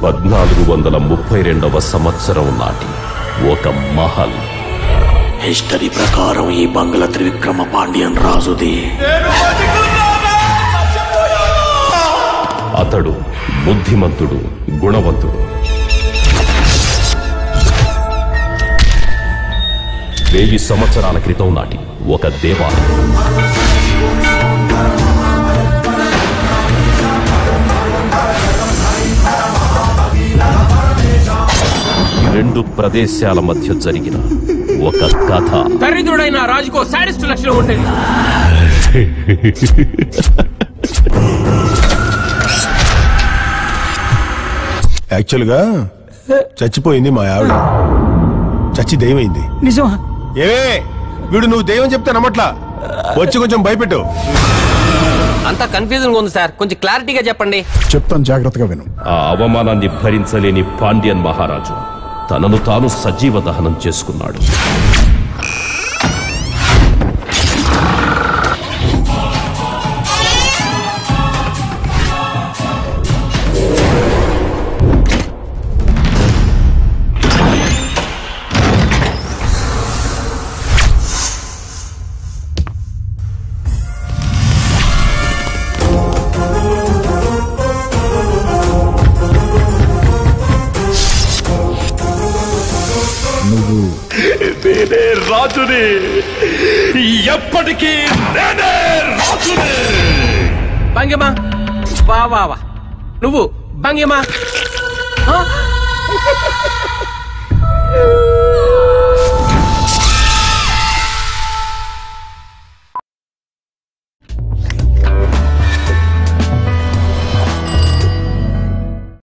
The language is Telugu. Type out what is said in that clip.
పద్నాలుగు వందల ముప్పై రెండవ సంవత్సరం నాటి ఒక మహల్ హిస్టరీ ప్రకారం ఈ బంగ్లా త్రివిక్రమ పాండ్యన్ రాజుది అతడు బుద్ధిమంతుడు గుణవంతుడు వెయ్యి సంవత్సరాల క్రితం నాటి ఒక దేవాలయం ఈ రెండు ప్రదేశాల మధ్య జరిగిన ఒక కథ దరిద్రుడైన రాజుకో సాడిస్ట్ లక్షణం ఉంటుంది యాక్చువల్గా చచ్చిపోయింది మా ఆవిడ చచ్చి దెయ్యమైంది నిజమా ఏమే వీడు నువ్వు దెయ్యం చెప్తే నమ్మట్లా వచ్చి కొంచెం భయపెట్టు అంతా కన్ఫ్యూజన్ ఉంది సార్ కొంచెం క్లారిటీగా చెప్పండి చెప్తాను జాగ్రత్తగా విను ఆ అవమానాన్ని భరించలేని పాండ్యన్ మహారాజు తనను తాను సజీవ దహనం చేసుకున్నాడు నువ్వు నేనే రాజుని ఎప్పటికీ నేనే రాజుని భంగిమా వా వా వా నువ్వు భంగిమా ఆ?